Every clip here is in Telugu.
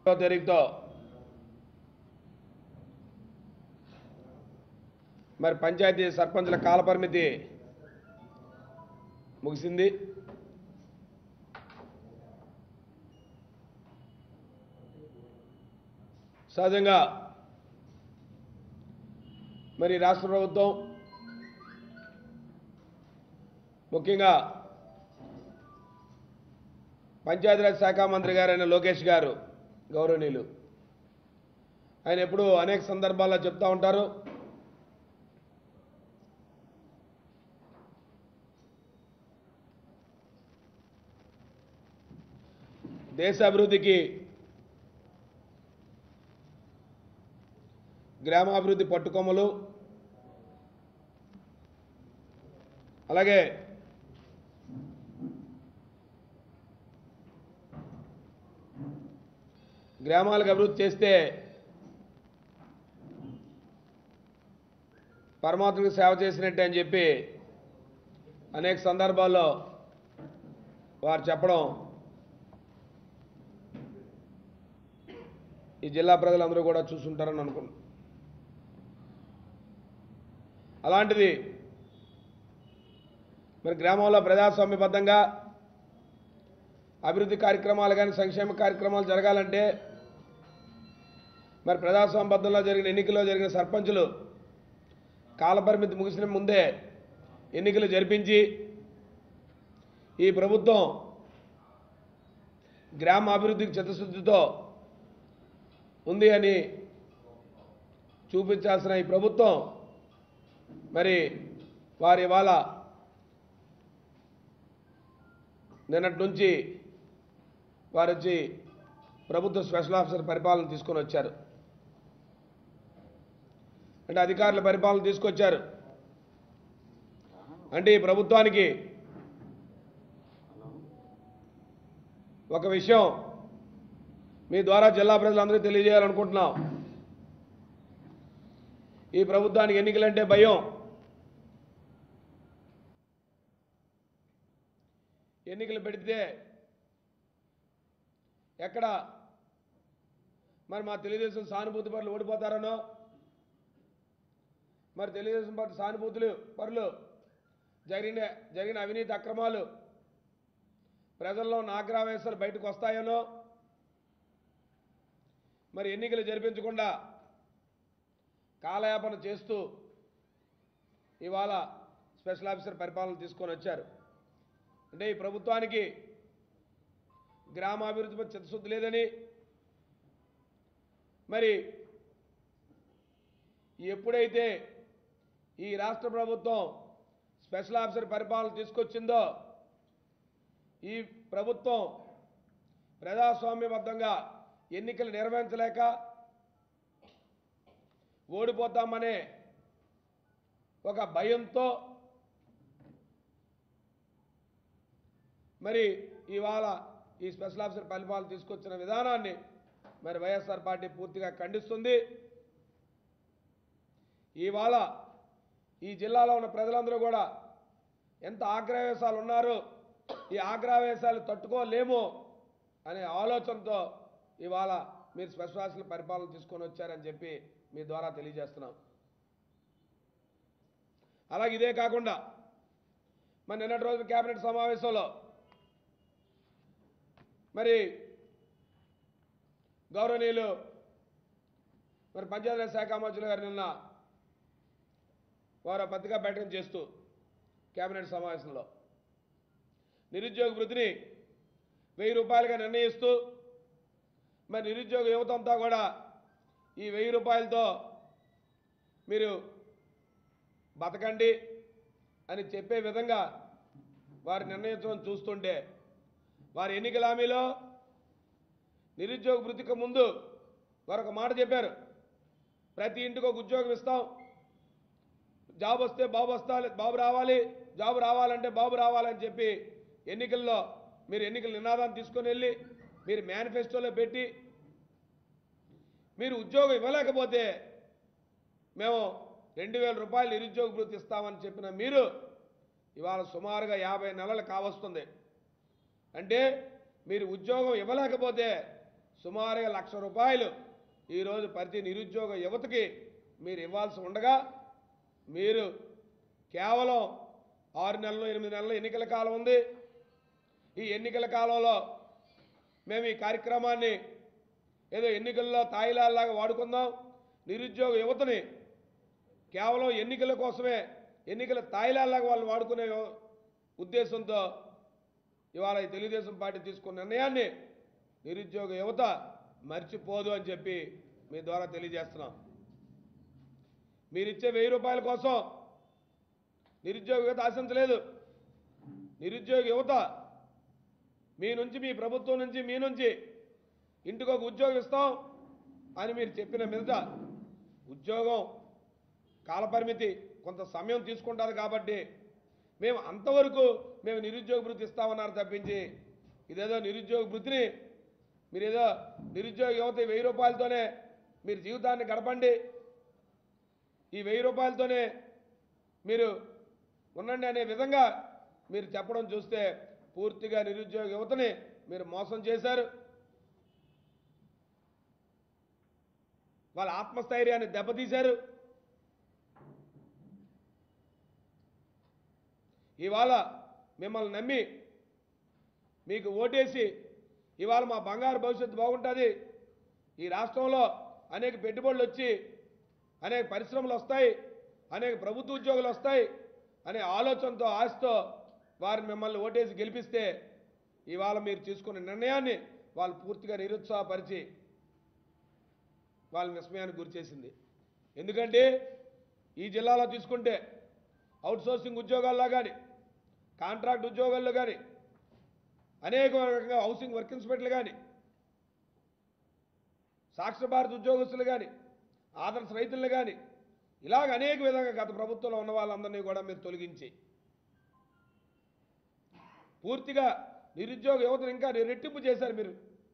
తారీఖుతో మరి పంచాయతీ సర్పంచుల కాలపరిమితి ముగిసింది సహజంగా మరి రాష్ట్ర ప్రభుత్వం ముఖ్యంగా పంచాయతీరాజ్ శాఖ మంత్రి గారైన లోకేష్ గారు గౌరవనీయులు ఆయన ఎప్పుడూ అనేక సందర్భాల్లో చెప్తా ఉంటారు దేశ అభివృద్ధికి గ్రామాభివృద్ధి పట్టుకొమ్మలు అలాగే గ్రామాలకు అభివృద్ధి చేస్తే పరమాత్మకు సేవ చేసినట్టే అని చెప్పి అనేక సందర్భాల్లో వారు చెప్పడం ఈ జిల్లా ప్రజలందరూ కూడా చూసుంటారని అనుకుంటున్నాను అలాంటిది మరి గ్రామంలో ప్రజాస్వామ్యబద్ధంగా అభివృద్ధి కార్యక్రమాలు కానీ సంక్షేమ కార్యక్రమాలు జరగాలంటే మరి ప్రజాస్వామ్యబద్ధంలో జరిగిన ఎన్నికల్లో జరిగిన సర్పంచులు కాలపరిమితి ముగిసిన ముందే ఎన్నికలు జరిపించి ఈ ప్రభుత్వం గ్రామ అభివృద్ధికి చిత్తశుద్ధితో ఉంది అని చూపించాల్సిన ఈ ప్రభుత్వం మరి వారి ఇవాళ నిన్నటి నుంచి వారు వచ్చి ప్రభుత్వ స్పెషల్ ఆఫీసర్ పరిపాలన తీసుకొని వచ్చారు అంటే అధికారుల పరిపాలన తీసుకొచ్చారు అంటే ఈ ప్రభుత్వానికి ఒక విషయం మీ ద్వారా జిల్లా ప్రజలందరికీ తెలియజేయాలనుకుంటున్నాం ఈ ప్రభుత్వానికి ఎన్నికలంటే భయం ఎన్నికలు పెడితే ఎక్కడ మరి మా తెలుగుదేశం సానుభూతి పరులు ఓడిపోతారనో మరి తెలుగుదేశం పార్టీ సానుభూతులు పరులు జరిగిన జరిగిన అవినీతి అక్రమాలు ప్రజల్లో ఉన్న ఆగ్రహవేశాలు బయటకు వస్తాయనో మరి ఎన్నికలు జరిపించకుండా కాలయాపన చేస్తూ ఇవాళ స్పెషల్ ఆఫీసర్ పరిపాలన తీసుకొని వచ్చారు అంటే ఈ ప్రభుత్వానికి గ్రామాభివృద్ధిపై చిత్తశుద్ధి లేదని మరి ఎప్పుడైతే ఈ రాష్ట్ర ప్రభుత్వం స్పెషల్ ఆఫీసర్ పరిపాలన తీసుకొచ్చిందో ఈ ప్రభుత్వం ప్రజాస్వామ్యబద్ధంగా ఎన్నికలు నిర్వహించలేక ఓడిపోతామనే ఒక భయంతో మరి ఇవాళ ఈ స్పెషల్ ఆఫీసర్ పరిపాలన తీసుకొచ్చిన విధానాన్ని మరి వైఎస్ఆర్ పార్టీ పూర్తిగా ఖండిస్తుంది ఇవాళ ఈ జిల్లాలో ఉన్న ప్రజలందరూ కూడా ఎంత ఆగ్రహవేశాలు ఉన్నారు ఈ ఆగ్రహవేశాలు తట్టుకోలేము అనే ఆలోచనతో ఇవాళ మీరు స్పెషల్ ఆఫీసర్ పరిపాలన తీసుకొని వచ్చారని చెప్పి మీ ద్వారా తెలియజేస్తున్నాం అలాగే ఇదే కాకుండా మరి నిన్నటి రోజు కేబినెట్ సమావేశంలో మరి గౌరవనీయులు మరి పంచాయతీరాజ్ శాఖ మంత్రులు గారు నిన్న వారు పత్రికా ప్రకటన చేస్తూ కేబినెట్ సమావేశంలో నిరుద్యోగ వృద్ధిని వెయ్యి రూపాయలుగా నిర్ణయిస్తూ మరి నిరుద్యోగ యువత అంతా కూడా ఈ వెయ్యి రూపాయలతో మీరు బతకండి అని చెప్పే విధంగా వారు నిర్ణయించడం చూస్తుంటే వారి ఎన్నికల హామీలో నిరుద్యోగ వృత్తికి ముందు వారు ఒక మాట చెప్పారు ప్రతి ఇంటికి ఒక ఉద్యోగం ఇస్తాం జాబ్ వస్తే బాబు వస్తా బాబు రావాలి జాబ్ రావాలంటే బాబు రావాలని చెప్పి ఎన్నికల్లో మీరు ఎన్నికల నినాదాన్ని తీసుకొని వెళ్ళి మీరు మేనిఫెస్టోలో పెట్టి మీరు ఉద్యోగం ఇవ్వలేకపోతే మేము రెండు వేల రూపాయలు నిరుద్యోగ వృత్తి ఇస్తామని చెప్పిన మీరు ఇవాళ సుమారుగా యాభై నెలలు కావస్తుంది అంటే మీరు ఉద్యోగం ఇవ్వలేకపోతే సుమారుగా లక్ష రూపాయలు ఈరోజు ప్రతి నిరుద్యోగ యువతకి మీరు ఇవ్వాల్సి ఉండగా మీరు కేవలం ఆరు నెలలు ఎనిమిది నెలలు ఎన్నికల కాలం ఉంది ఈ ఎన్నికల కాలంలో మేము ఈ కార్యక్రమాన్ని ఏదో ఎన్నికల్లో తాయిలాల్లాగా వాడుకుందాం నిరుద్యోగ యువతని కేవలం ఎన్నికల కోసమే ఎన్నికల తాయిలాల్లాగా వాళ్ళు వాడుకునే ఉద్దేశంతో ఇవాళ ఈ తెలుగుదేశం పార్టీ తీసుకున్న నిర్ణయాన్ని నిరుద్యోగ యువత మర్చిపోదు అని చెప్పి మీ ద్వారా తెలియజేస్తున్నాం మీరిచ్చే వెయ్యి రూపాయల కోసం నిరుద్యోగ యువత ఆశించలేదు నిరుద్యోగ యువత మీ నుంచి మీ ప్రభుత్వం నుంచి మీ నుంచి ఇంటికి ఒక ఉద్యోగం ఇస్తాం అని మీరు చెప్పిన మీద ఉద్యోగం కాలపరిమితి కొంత సమయం తీసుకుంటారు కాబట్టి మేము అంతవరకు మేము నిరుద్యోగ భృతి ఇస్తామన్నారు తప్పించి ఇదేదో నిరుద్యోగ భృతిని మీరు ఏదో నిరుద్యోగ యువత ఈ వెయ్యి రూపాయలతోనే మీరు జీవితాన్ని గడపండి ఈ వెయ్యి రూపాయలతోనే మీరు ఉండండి అనే విధంగా మీరు చెప్పడం చూస్తే పూర్తిగా నిరుద్యోగ యువతని మీరు మోసం చేశారు వాళ్ళ ఆత్మస్థైర్యాన్ని దెబ్బతీశారు ఇవాళ మిమ్మల్ని నమ్మి మీకు ఓటేసి ఇవాళ మా బంగారు భవిష్యత్తు బాగుంటుంది ఈ రాష్ట్రంలో అనేక పెట్టుబడులు వచ్చి అనేక పరిశ్రమలు వస్తాయి అనేక ప్రభుత్వ ఉద్యోగులు వస్తాయి అనే ఆలోచనతో ఆశతో వారిని మిమ్మల్ని ఓటేసి గెలిపిస్తే ఇవాళ మీరు తీసుకున్న నిర్ణయాన్ని వాళ్ళు పూర్తిగా నిరుత్సాహపరిచి వాళ్ళ విస్మయానికి గురిచేసింది ఎందుకంటే ఈ జిల్లాలో తీసుకుంటే అవుట్సోర్సింగ్ ఉద్యోగాల్లో కానీ కాంట్రాక్ట్ ఉద్యోగాల్లో కానీ అనేక రకంగా హౌసింగ్ వర్క్ ఇన్స్పెక్టర్లు కానీ సాక్షర భారత్ ఉద్యోగస్తులు కానీ ఆదర్శ రైతులను కానీ ఇలాగ అనేక విధంగా గత ప్రభుత్వంలో ఉన్న వాళ్ళందరినీ కూడా మీరు తొలగించి పూర్తిగా నిరుద్యోగ యువతను ఇంకా రెట్టింపు చేశారు మీరు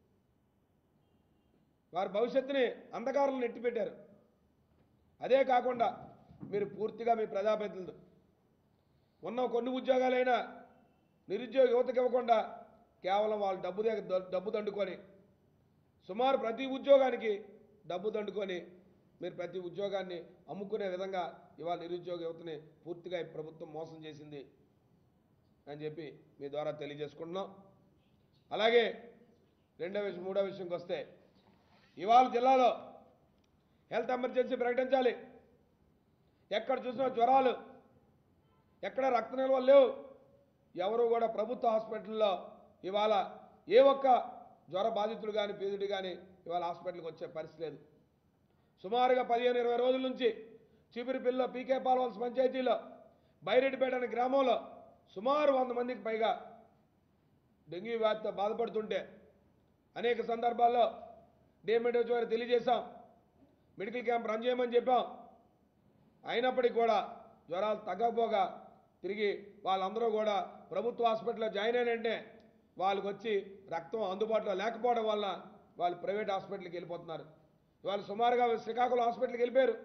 వారి భవిష్యత్తుని అంధకారంలో నెట్టిపెట్టారు అదే కాకుండా మీరు పూర్తిగా మీ ప్రజాప్రతినిధులు ఉన్న కొన్ని ఉద్యోగాలైనా నిరుద్యోగ యువతకి ఇవ్వకుండా కేవలం వాళ్ళు డబ్బు దగ్గర డబ్బు దండుకొని సుమారు ప్రతి ఉద్యోగానికి డబ్బు దండుకొని మీరు ప్రతి ఉద్యోగాన్ని అమ్ముకునే విధంగా ఇవాళ నిరుద్యోగ యువతని పూర్తిగా ఈ ప్రభుత్వం మోసం చేసింది అని చెప్పి మీ ద్వారా తెలియజేసుకుంటున్నాం అలాగే రెండో విషయం మూడో విషయంకి వస్తే ఇవాళ జిల్లాలో హెల్త్ ఎమర్జెన్సీ ప్రకటించాలి ఎక్కడ చూసినా జ్వరాలు ఎక్కడ రక్త నిల్వలు లేవు ఎవరు కూడా ప్రభుత్వ హాస్పిటల్లో ఇవాళ ఏ ఒక్క జ్వర బాధితుడు కానీ పీదుడు కానీ ఇవాళ హాస్పిటల్కి వచ్చే పరిస్థితి లేదు సుమారుగా పదిహేను ఇరవై రోజుల నుంచి చీపురిపిల్లో పీకే పాల్వల్స్ పంచాయతీలో బైరెడ్డిపేట అనే గ్రామంలో సుమారు వంద మందికి పైగా డెంగ్యూ వ్యాధితో బాధపడుతుంటే అనేక సందర్భాల్లో డిఎంఎడ్ఓ వారికి తెలియజేశాం మెడికల్ క్యాంప్ రన్ చేయమని చెప్పాం అయినప్పటికీ కూడా జ్వరాలు తగ్గకపోగా తిరిగి వాళ్ళందరూ కూడా ప్రభుత్వ హాస్పిటల్లో జాయిన్ అయినంటే వాళ్ళకి వచ్చి రక్తం అందుబాటులో లేకపోవడం వల్ల వాళ్ళు ప్రైవేట్ హాస్పిటల్కి వెళ్ళిపోతున్నారు ఇవాళ సుమారుగా శ్రీకాకుళం హాస్పిటల్కి వెళ్ళిపోయారు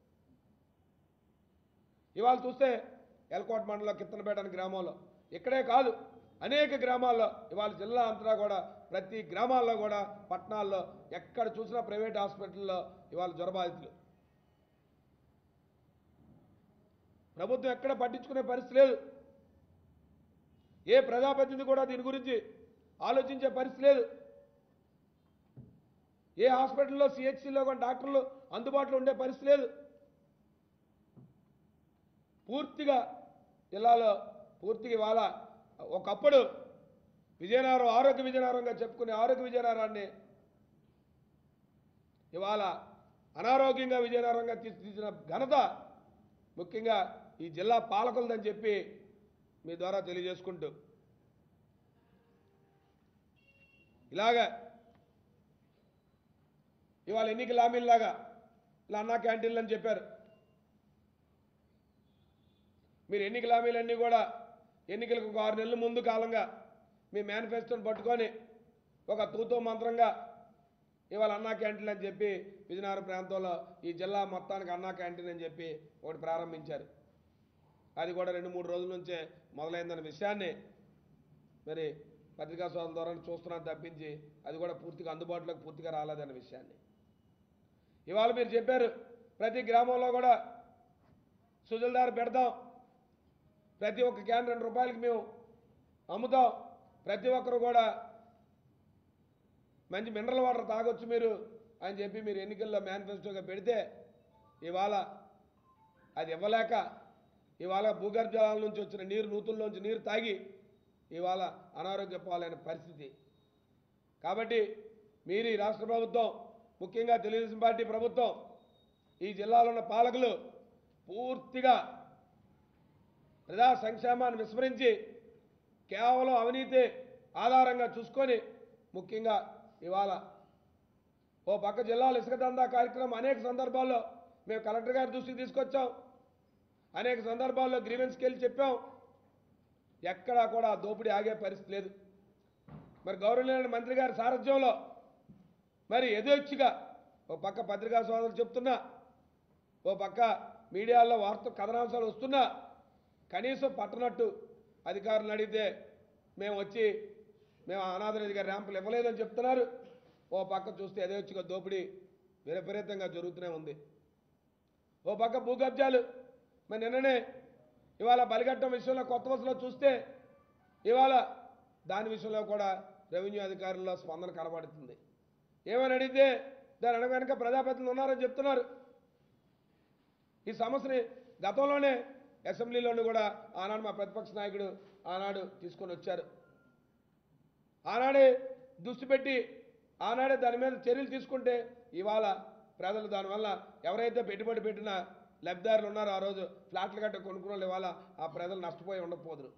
ఇవాళ చూస్తే ఎల్కోట్ మండలం కిత్తనపేట అనే గ్రామంలో ఇక్కడే కాదు అనేక గ్రామాల్లో ఇవాళ జిల్లా అంతటా కూడా ప్రతి గ్రామాల్లో కూడా పట్టణాల్లో ఎక్కడ చూసినా ప్రైవేట్ హాస్పిటల్లో ఇవాళ జ్వరబాధితులు ప్రభుత్వం ఎక్కడ పట్టించుకునే పరిస్థితి లేదు ఏ ప్రజాప్రతినిధి కూడా దీని గురించి ఆలోచించే పరిస్థితి లేదు ఏ హాస్పిటల్లో సిహెచ్సిలో కూడా డాక్టర్లు అందుబాటులో ఉండే పరిస్థితి లేదు పూర్తిగా జిల్లాలో పూర్తిగా ఇవాళ ఒకప్పుడు విజయనగరం ఆరోగ్య విజయనగరంగా చెప్పుకునే ఆరోగ్య విజయనగరాన్ని ఇవాళ అనారోగ్యంగా విజయనగరంగా తీర్చిదిద్దిన ఘనత ముఖ్యంగా ఈ జిల్లా పాలకులదని చెప్పి మీ ద్వారా తెలియజేసుకుంటూ ఇలాగా ఇవాళ ఎన్నికల హామీలాగా ఇలా అన్నా క్యాంటీన్లు అని చెప్పారు మీరు ఎన్నికల హామీలన్నీ కూడా ఎన్నికలకు ఒక ఆరు నెలల ముందు కాలంగా మీ మేనిఫెస్టోని పట్టుకొని ఒక తూతో మంత్రంగా ఇవాళ అన్నా క్యాంటీన్ అని చెప్పి విజయనగరం ప్రాంతంలో ఈ జిల్లా మొత్తానికి అన్నా క్యాంటీన్ అని చెప్పి ఒకటి ప్రారంభించారు అది కూడా రెండు మూడు రోజుల నుంచే మొదలైందన్న విషయాన్ని మరి పత్రికా స్వాతంత్రం ద్వారా చూస్తున్నాను తప్పించి అది కూడా పూర్తిగా అందుబాటులోకి పూర్తిగా రాలేదన్న విషయాన్ని ఇవాళ మీరు చెప్పారు ప్రతి గ్రామంలో కూడా సుజలదారు పెడతాం ప్రతి ఒక్క క్యాన్ రెండు రూపాయలకి మేము అమ్ముతాం ప్రతి ఒక్కరు కూడా మంచి మినరల్ వాటర్ తాగొచ్చు మీరు అని చెప్పి మీరు ఎన్నికల్లో మేనిఫెస్టోగా పెడితే ఇవాళ అది ఇవ్వలేక ఇవాళ భూగర్భ జలాల నుంచి వచ్చిన నీరు నూతుల్లోంచి నీరు తాగి ఇవాళ అనారోగ్య పాలైన పరిస్థితి కాబట్టి మీరు ఈ రాష్ట్ర ప్రభుత్వం ముఖ్యంగా తెలుగుదేశం పార్టీ ప్రభుత్వం ఈ జిల్లాలో ఉన్న పాలకులు పూర్తిగా ప్రజా సంక్షేమాన్ని విస్మరించి కేవలం అవినీతి ఆధారంగా చూసుకొని ముఖ్యంగా ఇవాళ ఓ పక్క జిల్లాలో ఇసుక దందా కార్యక్రమం అనేక సందర్భాల్లో మేము కలెక్టర్ గారి దృష్టికి తీసుకొచ్చాం అనేక సందర్భాల్లో గ్రీవెన్స్కి వెళ్ళి చెప్పాం ఎక్కడా కూడా ఆ దోపిడీ ఆగే పరిస్థితి లేదు మరి గౌరవనీయులైన మంత్రి గారి సారథ్యంలో మరి యథేచ్ఛగా ఓ పక్క పత్రికా సోదరులు చెప్తున్నా ఓ పక్క మీడియాలో వార్త కథనాంశాలు వస్తున్నా కనీసం పట్టనట్టు అధికారులను అడిగితే మేము వచ్చి మేము అనాథనిధి గారి ర్యాంపులు ఇవ్వలేదని చెప్తున్నారు ఓ పక్క చూస్తే యథేచ్ఛగా దోపిడీ విపరీతంగా జరుగుతూనే ఉంది ఓ పక్క భూ కబ్జాలు మరి నిన్ననే ఇవాళ బలిఘట్టం విషయంలో కొత్త వలసలో చూస్తే ఇవాళ దాని విషయంలో కూడా రెవెన్యూ అధికారుల్లో స్పందన కనబడుతుంది ఏమని అడిగితే దాని వెనక వెనక ప్రజాప్రతినిధులు ఉన్నారని చెప్తున్నారు ఈ సమస్యని గతంలోనే అసెంబ్లీలోని కూడా ఆనాడు మా ప్రతిపక్ష నాయకుడు ఆనాడు తీసుకొని వచ్చారు ఆనాడే దృష్టి పెట్టి ఆనాడే దాని మీద చర్యలు తీసుకుంటే ఇవాళ ప్రజలు దానివల్ల ఎవరైతే పెట్టుబడి పెట్టిన లబ్ధిదారులు ఉన్నారో ఆ రోజు ఫ్లాట్లు గట్ట కొనుక్కున్న వాళ్ళు ఇవాళ ఆ ప్రజలు నష్టపోయి ఉండకపోదురు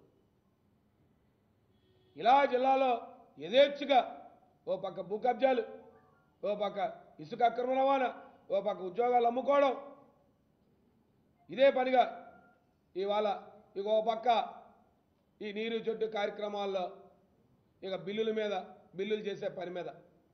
ఇలా జిల్లాలో యథేచ్ఛగా ఓ పక్క భూ కబ్జాలు ఓ పక్క ఇసుక అక్రమ రవాణా ఓ పక్క ఉద్యోగాలు అమ్ముకోవడం ఇదే పనిగా ఇవాళ ఇక ఓ పక్క ఈ నీరు చెట్టు కార్యక్రమాల్లో ఇక బిల్లుల మీద బిల్లులు చేసే పని మీద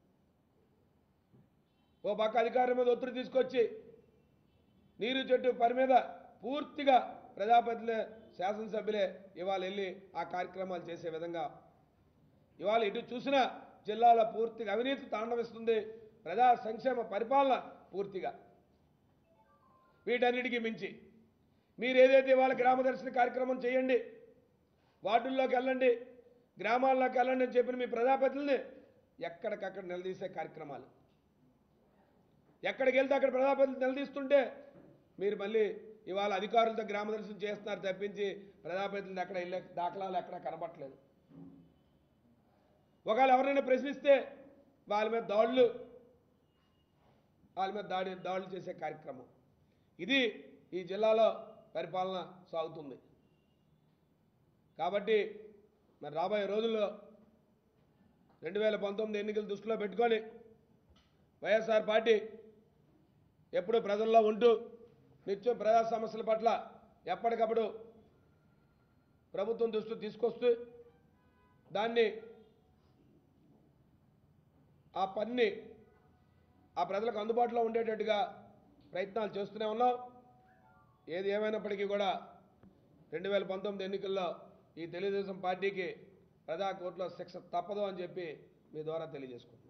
ఓ పక్క అధికారుల మీద ఒత్తిడి తీసుకొచ్చి నీరు చెట్టు పని మీద పూర్తిగా ప్రజాప్రతినిధులే శాసనసభ్యులే ఇవాళ వెళ్ళి ఆ కార్యక్రమాలు చేసే విధంగా ఇవాళ ఇటు చూసినా జిల్లాలో పూర్తిగా అవినీతి తాండవిస్తుంది ప్రజా సంక్షేమ పరిపాలన పూర్తిగా వీటన్నిటికీ మించి మీరు ఏదైతే ఇవాళ గ్రామదర్శన కార్యక్రమం చేయండి వార్డుల్లోకి వెళ్ళండి గ్రామాల్లోకి వెళ్ళండి అని చెప్పిన మీ ప్రజాప్రతినిధుల్ని ఎక్కడికక్కడ నిలదీసే కార్యక్రమాలు ఎక్కడికి వెళ్తే అక్కడ ప్రజాప్రతినిధులు నిలదీస్తుంటే మీరు మళ్ళీ ఇవాళ అధికారులతో గ్రామదర్శనం చేస్తున్నారు తప్పించి ప్రజాప్రతినిధులు ఎక్కడ వెళ్ళే దాఖలాలు ఎక్కడ కనబట్టలేదు ఒకవేళ ఎవరైనా ప్రశ్నిస్తే వాళ్ళ మీద దాడులు వాళ్ళ మీద దాడి దాడులు చేసే కార్యక్రమం ఇది ఈ జిల్లాలో పరిపాలన సాగుతుంది కాబట్టి మరి రాబోయే రోజుల్లో రెండు వేల పంతొమ్మిది ఎన్నికలు దృష్టిలో పెట్టుకొని వైఎస్ఆర్ పార్టీ ఎప్పుడు ప్రజల్లో ఉంటూ నిత్యం ప్రజా సమస్యల పట్ల ఎప్పటికప్పుడు ప్రభుత్వం దృష్టి తీసుకొస్తూ దాన్ని ఆ పని ఆ ప్రజలకు అందుబాటులో ఉండేటట్టుగా ప్రయత్నాలు చేస్తూనే ఉన్నాం ఏది ఏమైనప్పటికీ కూడా రెండు వేల పంతొమ్మిది ఎన్నికల్లో ఈ తెలుగుదేశం పార్టీకి ప్రజా కోర్టులో శిక్ష తప్పదు అని చెప్పి మీ ద్వారా తెలియజేసుకుంటున్నాను